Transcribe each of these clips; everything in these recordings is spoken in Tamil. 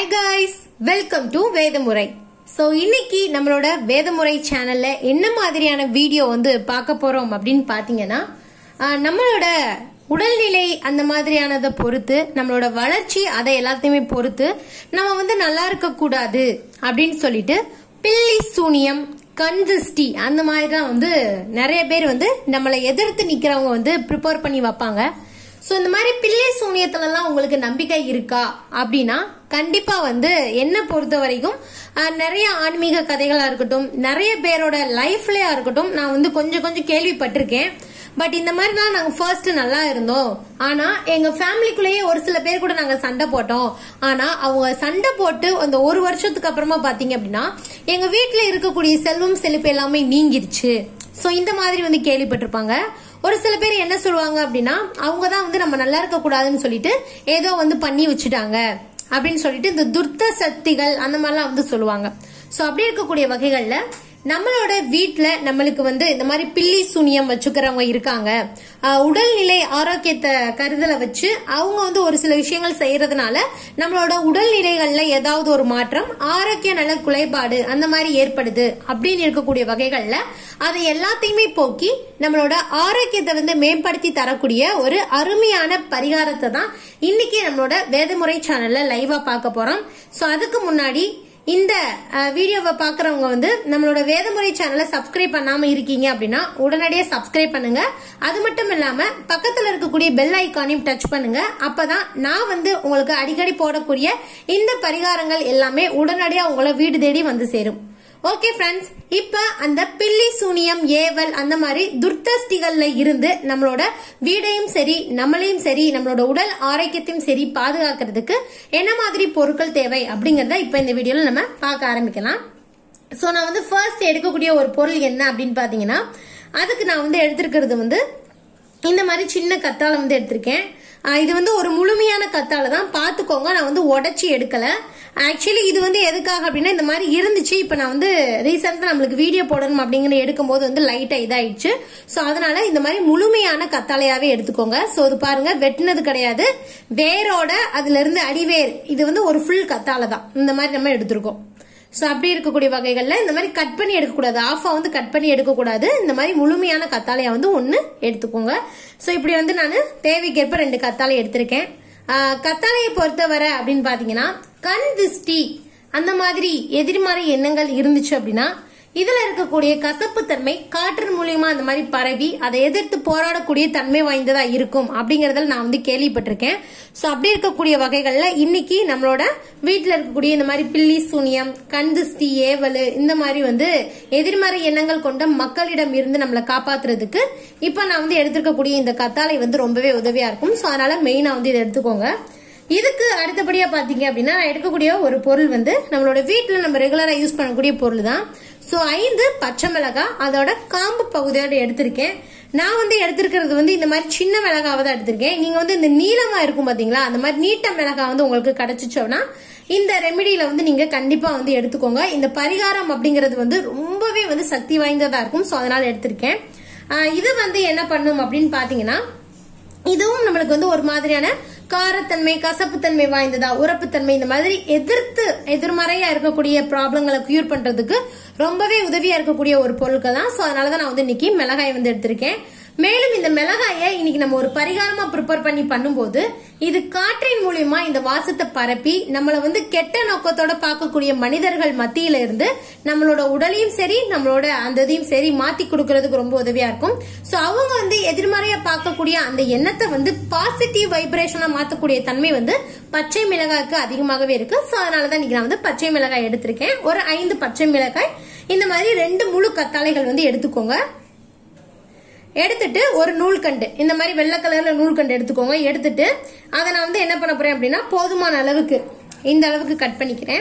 ஹாய் காய்ஸ் வெல்கம் டு வேதமுறை ஸோ இன்னைக்கு நம்மளோட வேதமுறை சேனல்ல என்ன மாதிரியான வீடியோ வந்து பார்க்க போறோம் அப்படின்னு பார்த்தீங்கன்னா ஆஹ், நம்மளோட உடல்நிலை அந்த மாதிரியானதை பொறுத்து நம்மளோட வளர்ச்சி அதை எல்லாத்தையுமே பொறுத்து நம்ம வந்து நல்லா இருக்கக்கூடாது அப்படின்னு சொல்லிட்டு பில்லி சூனியம் கன்திஷ்டி அந்த மாதிரிலாம் வந்து நிறைய பேர் வந்து நம்மளை எதிர்த்து நிக்கிறவங்க வந்து ப்ரிப்பேர் பண்ணி வைப்பாங்க ஸோ இந்த மாதிரி பிள்ளை சூனியத்துலலாம் உங்களுக்கு நம்பிக்கை இருக்கா அப்படின்னா கண்டிப்பா வந்து என்ன பொறுத்த வரைக்கும் ஆஹ், நிறைய ஆன்மீக கதைகளா இருக்கட்டும் நிறைய பேரோட லைஃப்லயா இருக்கட்டும் நான் வந்து கொஞ்சம் கொஞ்சம் கேள்விப்பட்டிருக்கேன் பட் இந்த மாதிரிலாம் நாங்க ஃபர்ஸ்ட் நல்லா இருந்தோம் ஆனா எங்க ஃபேமிலிக்குள்ளேயே ஒரு சில பேர் கூட நாங்க சண்டை போட்டோம் ஆனா அவங்க சண்டை போட்டு அந்த ஒரு வருஷத்துக்கு அப்புறமா பாத்தீங்க அப்படின்னா எங்க வீட்டுல இருக்கக்கூடிய செல்வம் செழிப்பு எல்லாமே நீங்கிருச்சு சோ இந்த மாதிரி வந்து கேள்விப்பட்டிருப்பாங்க ஒரு சில பேர் என்ன சொல்லுவாங்க அப்படின்னா அவங்க தான் வந்து நம்ம நல்லா இருக்க கூடாதுன்னு சொல்லிட்டு ஏதோ வந்து பண்ணி வச்சுட்டாங்க அப்படின்னு சொல்லிட்டு இந்த துர்த்த சக்திகள் அந்த மாதிரிலாம் வந்து சொல்லுவாங்க சோ அப்படி இருக்கக்கூடிய வகைகள்ல நம்மளோட வீட்ல நம்மளுக்கு வந்து இந்த மாதிரி பில்லி சூனியம் வச்சுக்கிறவங்க இருக்காங்க ஆஹ் உடல்நிலை ஆரோக்கியத்தை கருதலை வச்சு அவங்க வந்து ஒரு சில விஷயங்கள் செய்யறதுனால நம்மளோட உடல்நிலைகள்ல ஏதாவது ஒரு மாற்றம் ஆரோக்கிய நல குறைபாடு அந்த மாதிரி ஏற்படுது அப்படின்னு இருக்கக்கூடிய வகைகள்ல அதை எல்லாத்தையுமே போக்கி நம்மளோட ஆரோக்கியத்தை வந்து மேம்படுத்தி தரக்கூடிய ஒரு அருமையான பரிகாரத்தை தான் இன்னைக்கு நம்மளோட வேதமுறை சேனல்ல லைவா பார்க்க போறோம் சோ அதுக்கு முன்னாடி இந்த அஹ், வீடியோவை பார்க்குறவங்க வந்து நம்மளோட வேதமுறை சேனலை சப்ஸ்கிரைப் பண்ணாம இருக்கீங்க அப்படின்னா உடனடியாக சப்ஸ்கிரைப் பண்ணுங்க அது மட்டும் இல்லாம பக்கத்துல இருக்கக்கூடிய பெல் ஐக்கானையும் டச் பண்ணுங்க அப்பதான் நான் வந்து உங்களுக்கு அடிக்கடி போடக்கூடிய இந்த பரிகாரங்கள் எல்லாமே உடனடியாக உங்களை வீடு தேடி வந்து சேரும் ஓகே ஃப்ரெண்ட்ஸ் இப்ப அந்த பில்லி சூனியம் ஏவல் அந்த மாதிரி துர்த்தஸ்திகள்ல இருந்து நம்மளோட வீடையும் சரி நம்மளையும் சரி நம்மளோட உடல் ஆரோக்கியத்தையும் சரி பாதுகாக்கிறதுக்கு என்ன மாதிரி பொருட்கள் தேவை அப்படிங்கறத இப்ப இந்த வீடியோல நம்ம பார்க்க ஆரம்பிக்கலாம் சோ நான் வந்து ஃபர்ஸ்ட் எடுக்கக்கூடிய ஒரு பொருள் என்ன அப்படின்னு பாத்தீங்கன்னா அதுக்கு நான் வந்து எடுத்திருக்கிறது வந்து இந்த மாதிரி சின்ன கத்தாழை வந்து எடுத்திருக்கேன் ஆஹ் இது வந்து ஒரு முழுமையான கத்தாழை தான் பார்த்துக்கோங்க நான் வந்து உடைச்சி எடுக்கல ஆக்சுவலி இது வந்து எதுக்காக அப்படின்னா இந்த மாதிரி இருந்துச்சு இப்போ நான் வந்து ரீசெண்டாக நம்மளுக்கு வீடியோ போடணும் அப்படிங்கிற எடுக்கும்போது வந்து லைட்டாக இதாயிடுச்சு ஸோ அதனால இந்த மாதிரி முழுமையான கத்தாழையாவே எடுத்துக்கோங்க ஸோ இது பாருங்க வெட்டினது கிடையாது வேரோட அதுல இருந்து அடிவேர் இது வந்து ஒரு ஃபுல் கத்தாழை தான் இந்த மாதிரி நம்ம எடுத்திருக்கோம் ஸோ அப்படி இருக்கக்கூடிய வகைகள்ல இந்த மாதிரி கட் பண்ணி எடுக்கக்கூடாது ஆஃபா வந்து கட் பண்ணி எடுக்கக்கூடாது இந்த மாதிரி முழுமையான கத்தாழையா வந்து ஒன்று எடுத்துக்கோங்க ஸோ இப்படி வந்து நான் தேவைக்கேற்ப ரெண்டு கத்தாழை எடுத்திருக்கேன் ஆஹ் கத்தாழையை பொறுத்தவரை அப்படின்னு பார்த்தீங்கன்னா கண் திஷ்டி அந்த மாதிரி எதிர்மறை எண்ணங்கள் இருந்துச்சு அப்படின்னா இதுல இருக்கக்கூடிய கசப்பு தன்மை காற்று மூலியமா அந்த மாதிரி பரவி அதை எதிர்த்து போராடக்கூடிய தன்மை வாய்ந்ததா இருக்கும் அப்படிங்கறதுல நான் வந்து கேள்விப்பட்டிருக்கேன் சோ அப்படி இருக்கக்கூடிய வகைகள்ல இன்னைக்கு நம்மளோட வீட்டுல இருக்கக்கூடிய இந்த மாதிரி பில்லி சூனியம் கண் திஷ்டி ஏவல் இந்த மாதிரி வந்து எதிர்மறை எண்ணங்கள் கொண்ட மக்களிடம் இருந்து நம்மளை காப்பாத்துறதுக்கு இப்ப நான் வந்து எடுத்திருக்கக்கூடிய இந்த கத்தாழை வந்து ரொம்பவே உதவியா இருக்கும் சோ அதனால மெயினா வந்து இதை எடுத்துக்கோங்க இதுக்கு அடுத்தபடியா பாத்தீங்க அப்படின்னா நான் எடுக்கக்கூடிய ஒரு பொருள் வந்து நம்மளோட வீட்டுல நம்ம ரெகுலரா யூஸ் பண்ணக்கூடிய பொருள் தான் சோ ஐந்து பச்சை மிளகாய் அதோட காம்பு பகுதியோட எடுத்திருக்கேன் நான் வந்து எடுத்திருக்கிறது வந்து இந்த மாதிரி சின்ன மிளகாவை தான் எடுத்திருக்கேன் நீங்க வந்து இந்த நீளமா இருக்கும் பாத்தீங்களா அந்த மாதிரி நீட்ட மிளகாய் வந்து உங்களுக்கு கிடைச்சிச்சோன்னா இந்த ரெமெடியில வந்து நீங்க கண்டிப்பா வந்து எடுத்துக்கோங்க இந்த பரிகாரம் அப்படிங்கிறது வந்து ரொம்பவே வந்து சக்தி வாய்ந்ததா இருக்கும் சோ அதனால எடுத்திருக்கேன் ஆஹ் இது வந்து என்ன பண்ணும் அப்படின்னு பாத்தீங்கன்னா இதுவும் நம்மளுக்கு வந்து ஒரு மாதிரியான காரத்தன்மை கசப்புத்தன்மை வாய்ந்ததா உரப்புத்தன்மை இந்த மாதிரி எதிர்த்து எதிர்மறையா இருக்கக்கூடிய ப்ராப்ளங்களை கியூர் பண்றதுக்கு ரொம்பவே உதவியா இருக்கக்கூடிய ஒரு பொருட்கள் தான் ஸோ அதனாலதான் நான் வந்து இன்னைக்கு மிளகாய் வந்து எடுத்திருக்கேன் மேலும் இந்த மிளகாயை இன்னைக்கு நம்ம ஒரு பரிகாரமா ப்ரிப்பேர் பண்ணி பண்ணும்போது இது காற்றின் மூலியமா இந்த வாசத்தை பரப்பி நம்மள வந்து கெட்ட நோக்கத்தோட பார்க்கக்கூடிய மனிதர்கள் மத்தியில இருந்து நம்மளோட உடலையும் சரி நம்மளோட அந்த இதையும் சரி மாத்தி கொடுக்கறதுக்கு ரொம்ப உதவியா இருக்கும் சோ அவங்க வந்து எதிர்மறையா பார்க்கக்கூடிய அந்த எண்ணத்தை வந்து பாசிட்டிவ் வைப்ரேஷனா மாத்தக்கூடிய தன்மை வந்து பச்சை மிளகாய்க்கு அதிகமாகவே இருக்கு சோ அதனாலதான் இன்னைக்கு நான் வந்து பச்சை மிளகாய் எடுத்திருக்கேன் ஒரு ஐந்து பச்சை மிளகாய் இந்த மாதிரி ரெண்டு முழு கத்தாழைகள் வந்து எடுத்துக்கோங்க எடுத்துட்டு ஒரு நூல்கண்டு இந்த மாதிரி வெள்ளை கலர்ல நூல்கண்டு எடுத்துக்கோங்க எடுத்துட்டு அதை நான் வந்து என்ன பண்ண போறேன் அப்படின்னா போதுமான அளவுக்கு இந்த அளவுக்கு கட் பண்ணிக்கிறேன்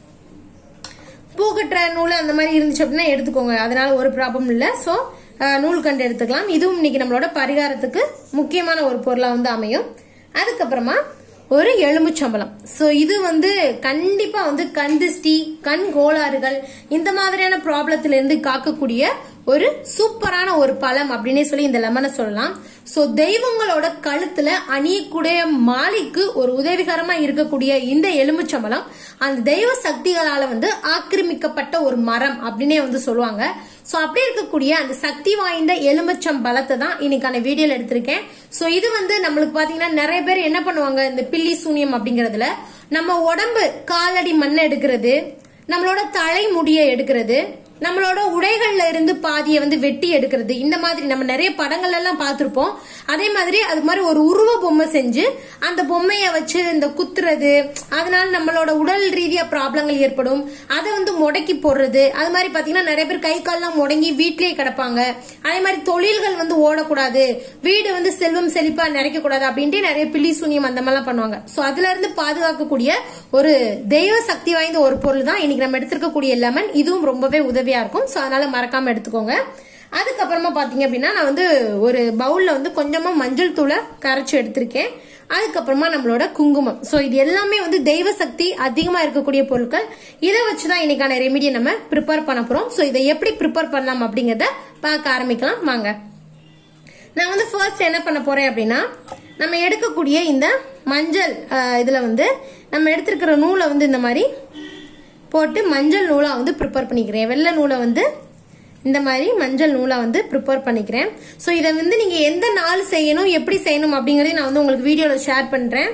பூ கட்டுற நூல் அந்த மாதிரி இருந்துச்சு அப்படின்னா எடுத்துக்கோங்க அதனால ஒரு ப்ராப்ளம் இல்லை ஸோ நூல்கண்டு எடுத்துக்கலாம் இதுவும் இன்னைக்கு நம்மளோட பரிகாரத்துக்கு முக்கியமான ஒரு பொருளாக வந்து அமையும் அதுக்கப்புறமா ஒரு எலும்புச்சம்பளம் ஸோ இது வந்து கண்டிப்பா வந்து கண் திஷ்டி கண் கோளாறுகள் இந்த மாதிரியான ப்ராப்ளத்துல இருந்து காக்கக்கூடிய ஒரு சூப்பரான ஒரு பழம் அப்படின்னே சொல்லி இந்த லெமனை சொல்லலாம் சோ தெய்வங்களோட கழுத்துல அணியக்கூடிய மாலைக்கு ஒரு உதவிகரமா இருக்கக்கூடிய இந்த எலுமிச்சம்பழம் அந்த தெய்வ சக்திகளால வந்து ஆக்கிரமிக்கப்பட்ட ஒரு மரம் அப்படின்னே வந்து சொல்லுவாங்க சோ அப்படி இருக்கக்கூடிய அந்த சக்தி வாய்ந்த எலுமிச்சம் பழத்தை தான் இன்னைக்கான வீடியோல எடுத்திருக்கேன் சோ இது வந்து நம்மளுக்கு பாத்தீங்கன்னா நிறைய பேர் என்ன பண்ணுவாங்க இந்த பில்லி சூனியம் அப்படிங்கறதுல நம்ம உடம்பு காலடி மண்ணை எடுக்கிறது நம்மளோட தலைமுடியை எடுக்கிறது நம்மளோட உடைகள்ல இருந்து பாதியை வந்து வெட்டி எடுக்கிறது இந்த மாதிரி நம்ம நிறைய படங்கள் எல்லாம் பார்த்திருப்போம் அதே மாதிரி அது மாதிரி ஒரு உருவ பொம்மை செஞ்சு அந்த பொம்மைய வச்சு இந்த குத்துறது அதனால நம்மளோட உடல் ரீதியா ப்ராப்ளங்கள் ஏற்படும் அதை வந்து முடக்கி போடுறது அது மாதிரி பாத்தீங்கன்னா நிறைய பேர் கை கால்லாம் முடங்கி வீட்லயே கிடப்பாங்க அதே மாதிரி தொழில்கள் வந்து ஓடக்கூடாது வீடு வந்து செல்வம் செழிப்பா நிறைக்க கூடாது அப்படின்ட்டு நிறைய பில்லி சூனியம் அந்த மாதிரிலாம் பண்ணுவாங்க சோ அதுல இருந்து பாதுகாக்கக்கூடிய ஒரு தெய்வ சக்தி வாய்ந்த ஒரு பொருள் தான் இன்னைக்கு நம்ம எடுத்திருக்கக்கூடிய லெமன் இதுவும் ரொம்பவே உதவியா இருக்கும் சோ அதனால மறக்காம எடுத்துக்கோங்க அதுக்கப்புறமா பாத்தீங்க அப்படின்னா நான் வந்து ஒரு பவுல்ல வந்து கொஞ்சமா மஞ்சள் தூளை கரைச்சி எடுத்திருக்கேன் அதுக்கப்புறமா நம்மளோட குங்குமம் சோ இது எல்லாமே வந்து தெய்வ சக்தி அதிகமா இருக்கக்கூடிய பொருட்கள் இதை வச்சுதான் இன்னைக்கான ரெமிடியை நம்ம ப்ரிப்பேர் பண்ண போறோம் சோ இதை எப்படி ப்ரிப்பேர் பண்ணலாம் அப்படிங்கறத பார்க்க ஆரம்பிக்கலாம் வாங்க நான் வந்து ஃபர்ஸ்ட் என்ன பண்ண போறேன் அப்படின்னா நம்ம எடுக்கக்கூடிய இந்த மஞ்சள் அஹ், இதுல வந்து நம்ம எடுத்திருக்கிற நூலை வந்து இந்த மாதிரி போட்டு மஞ்சள் நூலா வந்து ப்ரிப்பேர் பண்ணிக்கிறேன் வெள்ளை நூலை வந்து இந்த மாதிரி மஞ்சள் நூலா வந்து ப்ரிப்பேர் பண்ணிக்கிறேன் ஸோ இதை வந்து நீங்க எந்த நாள் செய்யணும் எப்படி செய்யணும் அப்படிங்கறதையும் நான் வந்து உங்களுக்கு வீடியோல ஷேர் பண்றேன்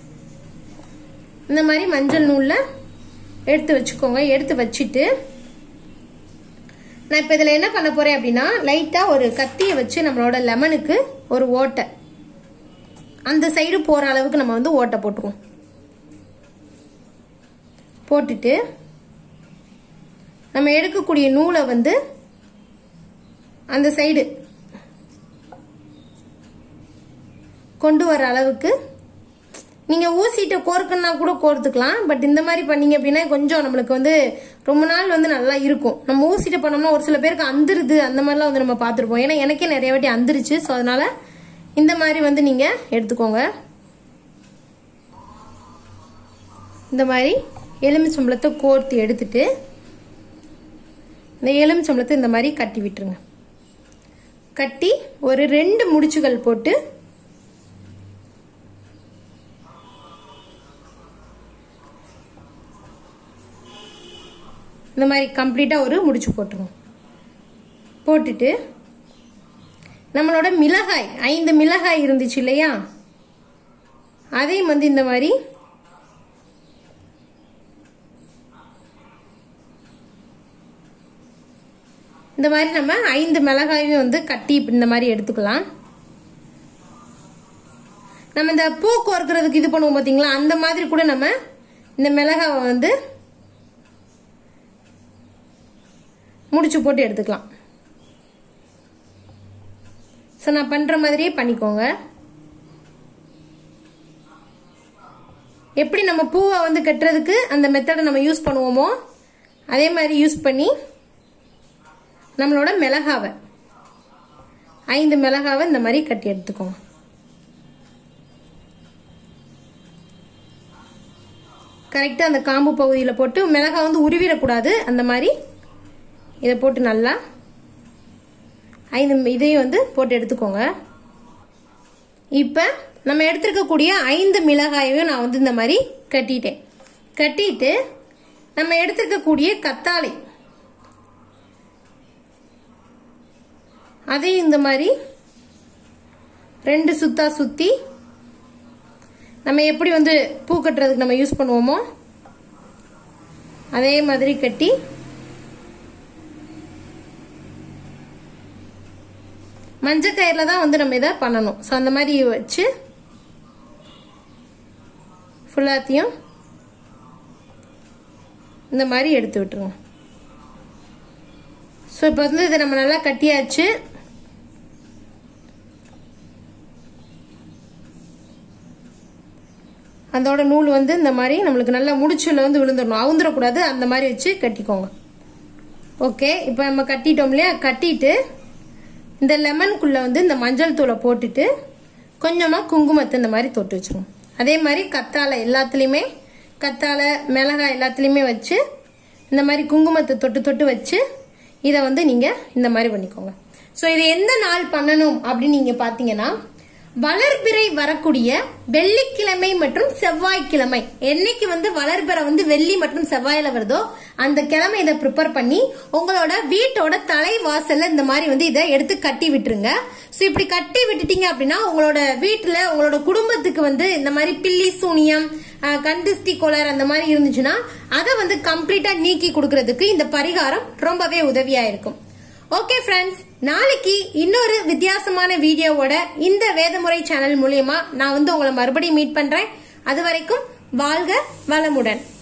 இந்த மாதிரி மஞ்சள் நூல்ல எடுத்து வச்சுக்கோங்க எடுத்து வச்சுட்டு நான் இப்போ இதில் என்ன பண்ண போறேன் அப்படின்னா லைட்டாக ஒரு கத்தியை வச்சு நம்மளோட லெமனுக்கு ஒரு ஓட்டை அந்த சைடு போகிற அளவுக்கு நம்ம வந்து ஓட்டை போட்டுருவோம் போட்டுட்டு நம்ம எடுக்கக்கூடிய நூலை வந்து அந்த சைடு கொண்டு வர அளவுக்கு நீங்க ஊசிட்ட கோர்க்கணும்னா கூட கோர்த்துக்கலாம் பட் இந்த மாதிரி பண்ணீங்க அப்படின்னா கொஞ்சம் நம்மளுக்கு வந்து ரொம்ப நாள் வந்து நல்லா இருக்கும் நம்ம ஊசிட்ட பண்ணோம்னா ஒரு சில பேருக்கு அந்துருது அந்த மாதிரிலாம் வந்து நம்ம பார்த்துருப்போம் ஏன்னா எனக்கே நிறைய வாட்டி அந்துருச்சு ஸோ அதனால இந்த மாதிரி வந்து நீங்க எடுத்துக்கோங்க இந்த மாதிரி எலுமிச்சம்பழத்தை கோர்த்து எடுத்துட்டு இந்த எலுமிச்சம்பழத்தை இந்த மாதிரி கட்டி விட்டுருங்க கட்டி ஒரு ரெண்டு முடிச்சுகள் போட்டு இந்த மாதிரி கம்ப்ளீட்டாக ஒரு முடிச்சு போட்டுருவோம் போட்டுட்டு நம்மளோட மிளகாய் ஐந்து மிளகாய் இருந்துச்சு இல்லையா அதையும் வந்து இந்த மாதிரி இந்த மாதிரி நம்ம ஐந்து மிளகாயும் வந்து கட்டி இந்த மாதிரி எடுத்துக்கலாம் நம்ம இந்த பூ கோர்க்கறதுக்கு இது பண்ணுவோம் பாத்தீங்களா அந்த மாதிரி கூட நம்ம இந்த மிளகாவை வந்து முடிச்சு போட்டு எடுத்துக்கலாம் ஸோ நான் பண்ற மாதிரியே பண்ணிக்கோங்க எப்படி நம்ம பூவை வந்து கட்டுறதுக்கு அந்த மெத்தடை நம்ம யூஸ் பண்ணுவோமோ அதே மாதிரி யூஸ் பண்ணி நம்மளோட மிளகாவை ஐந்து மிளகாவை இந்த மாதிரி கட்டி எடுத்துக்கோங்க கரெக்டாக அந்த காம்பு பகுதியில் போட்டு மிளகாய் வந்து உருவிடக்கூடாது அந்த மாதிரி இதை போட்டு நல்லா ஐந்து இதையும் வந்து போட்டு எடுத்துக்கோங்க இப்போ நம்ம எடுத்திருக்கக்கூடிய ஐந்து மிளகாயையும் நான் வந்து இந்த மாதிரி கட்டிட்டேன் கட்டிட்டு நம்ம எடுத்திருக்கக்கூடிய கத்தாழை அதையும் இந்த மாதிரி ரெண்டு சுத்தா சுத்தி நம்ம எப்படி வந்து பூ கட்டுறதுக்கு நம்ம யூஸ் பண்ணுவோமோ அதே மாதிரி கட்டி மஞ்சள் கயிறில் தான் வந்து நம்ம இதை பண்ணணும் ஸோ அந்த மாதிரி வச்சு ஃபுல்லாத்தையும் இந்த மாதிரி எடுத்து விட்டுருவோம் ஸோ இப்போ வந்து இதை நம்ம நல்லா கட்டியாச்சு அதோட நூல் வந்து இந்த மாதிரி நம்மளுக்கு நல்லா முடிச்சுல வந்து விழுந்துடணும் அவுந்துடக்கூடாது அந்த மாதிரி வச்சு கட்டிக்கோங்க ஓகே இப்போ நம்ம கட்டிட்டோம் இல்லையா கட்டிட்டு இந்த லெமனுக்குள்ள வந்து இந்த மஞ்சள் தூளை போட்டுட்டு கொஞ்சமாக குங்குமத்தை இந்த மாதிரி தொட்டு வச்சிருவோம் அதே மாதிரி கத்தாழை எல்லாத்துலேயுமே கத்தாழை மிளகாய் எல்லாத்துலேயுமே வச்சு இந்த மாதிரி குங்குமத்தை தொட்டு தொட்டு வச்சு இதை வந்து நீங்க இந்த மாதிரி பண்ணிக்கோங்க ஸோ இது எந்த நாள் பண்ணணும் அப்படின்னு நீங்க பாத்தீங்கன்னா வளர்பிறை வரக்கூடிய வெள்ளிக்கிழமை மற்றும் செவ்வாய்க்கிழமை என்னைக்கு வந்து வளர்பிறை வந்து வெள்ளி மற்றும் செவ்வாயில வருதோ அந்த கிழமை இதை ப்ரிப்பேர் பண்ணி உங்களோட வீட்டோட தலைவாசல்ல இந்த மாதிரி வந்து இதை எடுத்து கட்டி விட்டுருங்க ஸோ இப்படி கட்டி விட்டுட்டீங்க அப்படின்னா உங்களோட வீட்டுல உங்களோட குடும்பத்துக்கு வந்து இந்த மாதிரி பில்லி சூனியம் அஹ், கந்திஷ்டி கோளாறு அந்த மாதிரி இருந்துச்சுன்னா அதை வந்து கம்ப்ளீட்டா நீக்கி கொடுக்கறதுக்கு இந்த பரிகாரம் ரொம்பவே உதவியா இருக்கும் ஓகே ஃப்ரெண்ட்ஸ் நாளைக்கு இன்னொரு வித்தியாசமான வீடியோவோட இந்த வேதமுறை சேனல் மூலியமா நான் வந்து உங்களை மறுபடியும் மீட் பண்றேன் அது வரைக்கும் வாழ்க வளமுடன்